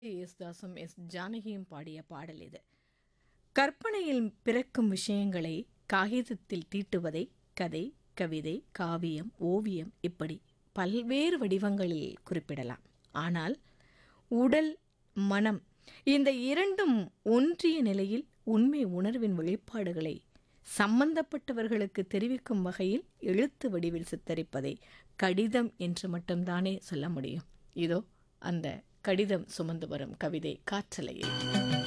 யேசுதாசும் S ஜானகியும் பாடிய பாடல் இது கற்பனையில் பிறக்கும் விஷயங்களை காகிதத்தில் தீட்டுவதை கதை கவிதை காவியம் ஓவியம் இப்படி பல்வேறு வடிவங்களில் குறிப்பிடலாம் ஆனால் உடல் மனம் இந்த இரண்டும் ஒன்றிய நிலையில் உண்மை உணர்வின் வெளிப்பாடுகளை சம்பந்தப்பட்டவர்களுக்கு தெரிவிக்கும் வகையில் எழுத்து வடிவில் சித்தரிப்பதை கடிதம் என்று மட்டும்தானே சொல்ல முடியும் இதோ அந்த கடிதம் சுமந்து வரும் கவிதை காற்றலையில்